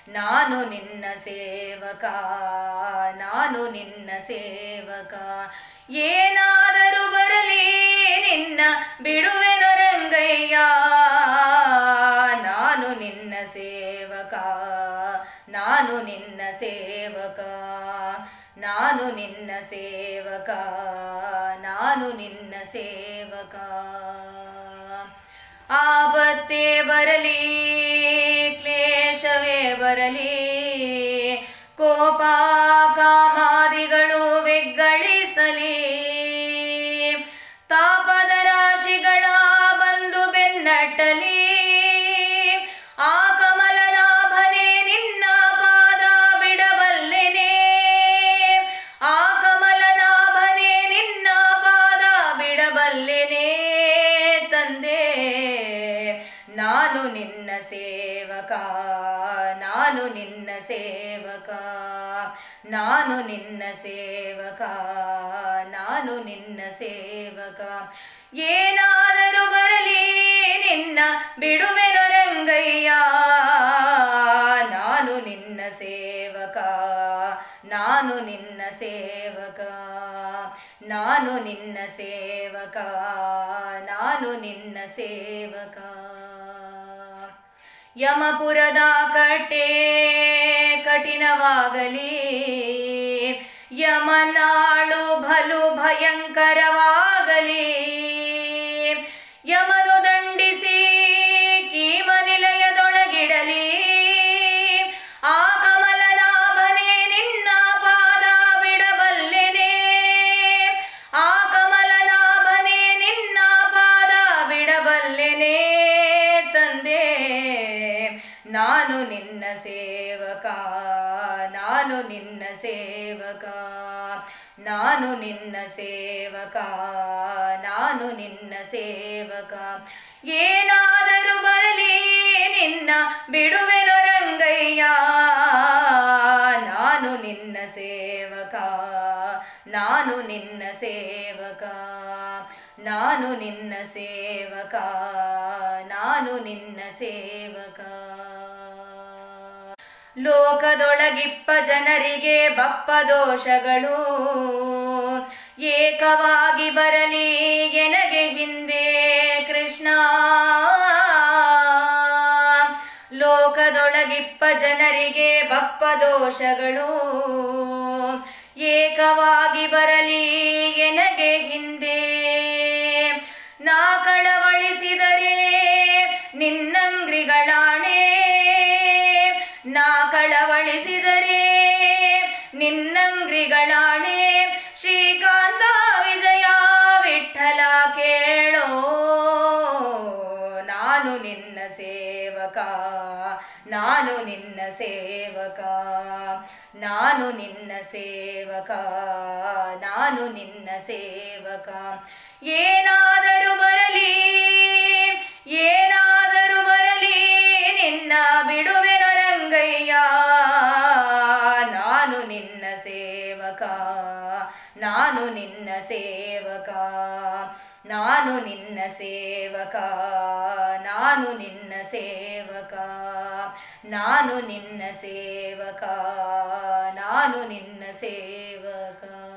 ನಾನು ನಿನ್ನ ಸೇವಕ ನಾನು ನಿನ್ನ ಸೇವಕ ಏನಾದರೂ ಬರಲಿ ನಿನ್ನ ಬಿಡುವೆನು ರಂಗಯ್ಯ ನಾನು ನಿನ್ನ ಸೇವಕ ನಾನು ನಿನ್ನ ಸೇವಕ ನಾನು ನಿನ್ನ ಸೇವಕ ನಾನು ನಿನ್ನ ಸೇವಕ ಆಪತ್ತೇ ಬರಲಿ ಕ್ಲೇಶವೇ ಬರಲಿ ಕೋಪ ಕಾಮಾದಿಗಳು ವಿಗ್ಗಳಿಸಲಿ ತಾಪದ ರಾಶಿಗಳ ಬಂದು ಬೆನ್ನಟ್ಟಲಿ ಆ ಕಮಲನಾಭನೇ ನಿನ್ನ ಪಾದ ಬಿಡಬಲ್ಲೆನೆ ಆ ಕಮಲನಾಭನೇ ನಿನ್ನ ಪಾದ ಬಿಡಬಲ್ಲೆನೆ ತಂದೆ ನಾನು ನಿನ್ನ ಸೇವಕ ನಾನು ನಿನ್ನ ಸೇವಕ ನಾನು ನಿನ್ನ ಸೇವಕ ನಾನು ನಿನ್ನ ಸೇವಕ ಏನಾದರೂ ಬರಲಿ ನಿನ್ನ ಬಿಡುವೆನು ರಂಗಯ್ಯ ನಾನು ನಿನ್ನ ಸೇವಕ ನಾನು ನಿನ್ನ ಸೇವಕ ನಾನು ನಿನ್ನ ಸೇವಕ ನಾನು ನಿನ್ನ ಸೇವಕ ಯಮಪುರದ ಕಟ್ಟೆ ಕಠಿಣವಾಗಲಿ ಯಮನಾಳು ಭಲು ಭಯಂಕರವಾಗಲಿ ಯಮನು ದಂಡಿಸಿ ಕೀಮನಿಲಯದೊಳಗಿಡಲಿ ಆ ಕಮಲನಾಭನೇ ನಿನ್ನ ಪಾದ ಬಿಡಬಲ್ಲೆನೆ ಆ ಕಮಲನಾಭನೇ ನಿನ್ನ ಪಾದ ಬಿಡಬಲ್ಲೆನೆ ತಂದೆ ನಾನು ನಿನ್ನ ಸೇವಕ ನಾನು ನಿನ್ನ ಸೇವಕ ನಾನು ನಿನ್ನ ಸೇವಕ ನಾನು ನಿನ್ನ ಸೇವಕ ಏನಾದರೂ ಬರಲಿ ನಿನ್ನ ಬಿಡುವೆನು ರಂಗಯ್ಯ ನಾನು ನಿನ್ನ ಸೇವಕ ನಾನು ನಿನ್ನ ಸೇವಕ ನಾನು ನಿನ್ನ ಸೇವಕ ನಾನು ನಿನ್ನ ಸೇವಕ ಲೋಕದೊಳಗಿಪ್ಪ ಜನರಿಗೆ ಬಪ್ಪ ದೋಷಗಳು ಏಕವಾಗಿ ಬರಲಿ ಎನಗೆ ಹಿಂದೆ ಕೃಷ್ಣ ಲೋಕದೊಳಗಿಪ್ಪ ಜನರಿಗೆ ಬಪ್ಪ ದೋಷಗಳು ಏಕವಾಗಿ ಬರಲಿ ಎನಗೆ ಹಿಂದೆ ನಾ ಕಳವಳಿಸಿದರೆ ನಿನ್ನಂಗ್ರಿಗಳಾಣೆ ನಾ ಕಳವಳಿಸಿದರೆ ನಿನ್ನಂಗ್ರಿಗಳಾಣೆ ಶ್ರೀಕಾಂತ ವಿಜಯ ವಿಠಲ ಕೇಳೋ ನಾನು ನಿನ್ನ ಸೇವಕ ನಾನು ನಿನ್ನ ಸೇವಕ ನಾನು ನಿನ್ನ ಸೇವಕ ನಾನು ನಿನ್ನ ಸೇವಕ ಏನಾದರೂ ಬರಲಿ ಏನಾದರೂ ಬರಲಿ ನಿನ್ನ ಬಿಡುವೆನು ರಂಗಯ್ಯ ನಾನು ನಿನ್ನ ಸೇವಕ ನಾನು ನಿನ್ನ ಸೇವಕ ನಾನು ನಿನ್ನ ಸೇವಕ ನಾನು ನಿನ್ನ ಸೇವಕ ನಾನು ನಿನ್ನ ಸೇವಕ ನಾನು ನಿನ್ನ ಸೇವಕ